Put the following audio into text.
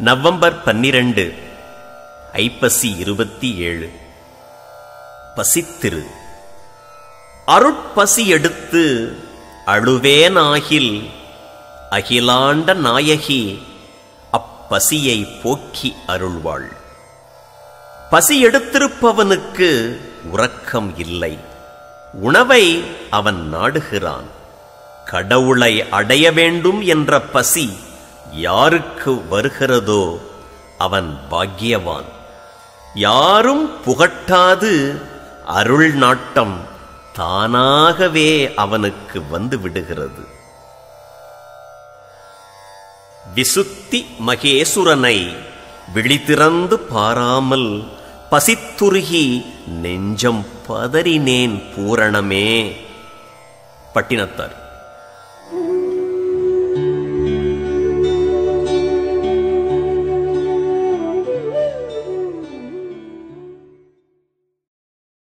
November பன்னிரண்டு ஐப்பசி இருபத்தி ஏழு பசித்திரு அருட்பசி எடுத்து அழுவேனாகில் அகிலாண்ட நாயகி அப்பசியை போக்கி அருள்வாள் பசி எடுத்திருப்பவனுக்கு உறக்கம் இல்லை உணவை அவன் நாடுகிறான் கடவுளை அடைய வேண்டும் என்ற பசி யாருக்கு வருகிறதோ அவன் பாக்கியவான் யாரும் புகட்டாது அருள் நாட்டம் தானாகவே அவனுக்கு வந்து விடுகிறது விசுத்தி மகேசுரனை விழித்திறந்து பாராமல் பசித்துருகி நெஞ்சம் பதறினேன் பூரணமே பட்டினத்தார்